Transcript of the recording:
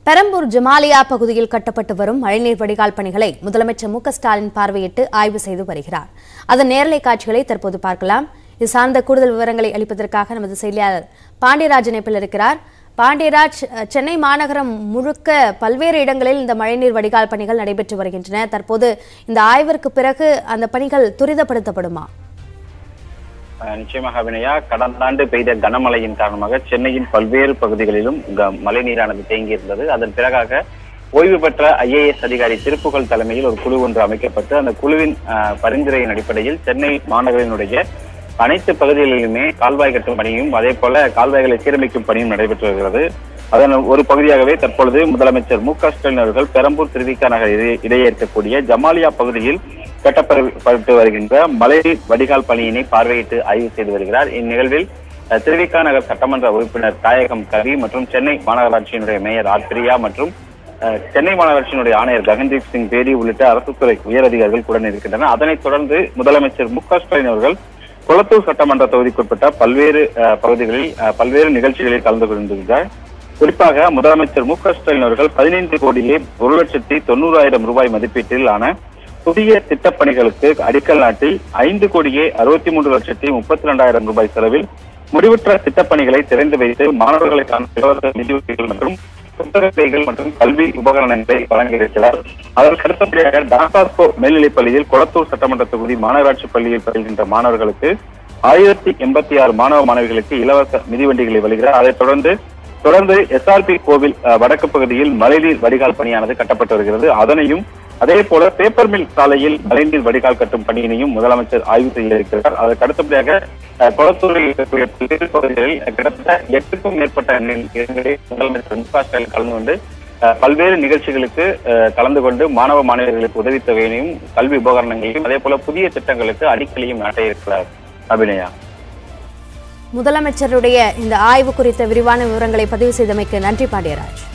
பெரம்பூர் ஜமாலியா பகுதியில் கட்டப்பட்டு வரும் மழைநீர் வடிகால் பணிகளை முதலமைச்சர் மு க ஸ்டாலின் பார்வையிட்டு ஆய்வு செய்து வருகிறார் அதன் நேரலை காட்சிகளை தற்போது பார்க்கலாம் இது சார்ந்த கூடுதல் விவரங்களை அளிப்பதற்காக நமது செய்தியாளர் பாண்டியராஜ் இணைப்பில் இருக்கிறார் பாண்டியராஜ் அஹ், சென்னை மாநகரம் முழுக்க பல்வேறு இடங்களில் இந்த மழைநீர் வடிகால் பணிகள் நடைபெற்று வருகின்றன தற்போது இந்த ஆய்விற்கு பிறகு அந்த பணிகள் துரிதப்படுத்தப்படுமா அஹ் நிச்சயமாக வினயா கடந்த ஆண்டு பெய்த கனமழையின் காரணமாக சென்னையின் பல்வேறு பகுதிகளிலும் க- மழைநீரானது தேங்கியிருந்தது அதன் பிறகாக ஓய்வு பெற்ற ஐஏஎஸ் அதிகாரி திருப்புகழ் தலைமையில் ஒரு குழு ஒன்று அமைக்கப்பட்டு அந்த குழுவின் அஹ், பரிந்துரையின் அடிப்படையில் சென்னை மாநகரினுடைய அனைத்து பகுதிகளிலுமே கால்வாய் கட்டும் பணியும் அதே போல கால்வாய்களை சீரமைக்கும் பணியும் நடைபெற்று வருகிறது அதன் ஒரு பகுதியாகவே தற்பொழுது முதலமைச்சர் மு க ஸ்டாலின் அவர்கள் பெரம்பூர் திருவிக்கா நகர் இடையே- இடையே இருக்கக்கூடிய ஜமாலியா பகுதியில் கட்டப்பட்டு வருகின்ற மழைநீர் வடிகால் பணியினை பார்வையிட்டு ஆய்வு செய்து வருகிறார் இந்நிகழ்வில் அஹ், திருவிக்கா நகர் சட்டமன்ற உறுப்பினர் தாயகம் கவி மற்றும் சென்னை மாநகராட்சியினுடைய மேயர் ஆர் பிரியா மற்றும் அஹ், சென்னை மாநகராட்சியினுடைய ஆணையர் ககன்தீப் சிங் பேடி உள்ளிட்ட அரசுத்துறை உயரதிகாரிகள் கூட இருக்கின்றனர் அதனைத் தொடர்ந்து முதலமைச்சர் மு க ஸ்டாலின் அவர்கள் குளத்தூர் சட்டமன்ற தொகுதிக்குட்பட்ட பல்வேறு அஹ், பகுதிகளில் அஹ், பல்வேறு நிகழ்ச்சிகளில் கலந்து கொண்டிருக்கிறார் குறிப்பாக முதலமைச்சர் மு க ஸ்டாலின் அவர்கள் பதினைந்து கோடியே ஒரு லட்சத்தி தொண்ணூறாயிரம் ரூபாய் மதிப்பீட்டிலான புதிய திட்டப்பணிகளுக்கு அடிக்கல் நாட்டி ஐந்து கோடியே அறுபத்தி மூன்று லட்சத்தி முப்பத்தி ரெண்டாயிரம் ரூபாய் செலவில் முடிவுற்ற திட்டப்பணிகளை திறந்து வைத்து மாணவர்களுக்கான இலவச நிதியுதவிகள் மற்றும் புத்தகத்தைகள் மற்றும் கல்வி உபகரணங்களை வழங்கியிருக்கிறார் அதற்கு அடுத்தபடியாக டான்பாஸ்கோ மேல்நிலைப் பள்ளியில் கொளத்தூர் சட்டமன்ற தொகுதி மாநகராட்சி பள்ளியில் பயில்கின்ற மாணவர்களுக்கு ஆயிரத்தி எண்பத்தி ஆறு மாணவ மாணவிகளுக்கு இலவச மிதிவண்டிகளை வழங்குகிறார் அதைத் தொடர்ந்து தொடர்ந்து எஸ்ஆர்பி கோவில் அஹ், வடக்கு பகுதியில் மழைநீர் வடிகால் பணியானது கட்டப்பட்டு வருகிறது அதனையும் அதே போல பேப்பர் மில் சாலையில் மழைநீர் வடிகால் கட்டும் பணியினையும் முதலமைச்சர் ஆய்வு செய்ய இருக்கிறார் அதற்கு அடுத்தபடியாக அஹ், கொளத்தூரில் இருக்கக்கூடிய பல்வேறு பகுதிகளில் கிட்டத்தட்ட எட்டுக்கும் மேற்பட்ட நி- இடங்களில் முதலமைச்சர் மு க ஸ்டாலின் கலந்து கொண்டு அஹ், பல்வேறு நிகழ்ச்சிகளுக்கு அஹ், கலந்து கொண்டு மாணவ மாணவியர்களுக்கு உதவித்தொகையினையும் கல்வி உபகரணங்களையும் அதே போல புதிய திட்டங்களுக்கு அடிக்கலையும் நாட்ட இருக்கிறார் அபிநயா முதலமைச்சருடைய இந்த ஆய்வு குறித்த விரிவான விவரங்களை பதிவு செய்தமைக்கு நன்றி பாண்டியராஜ்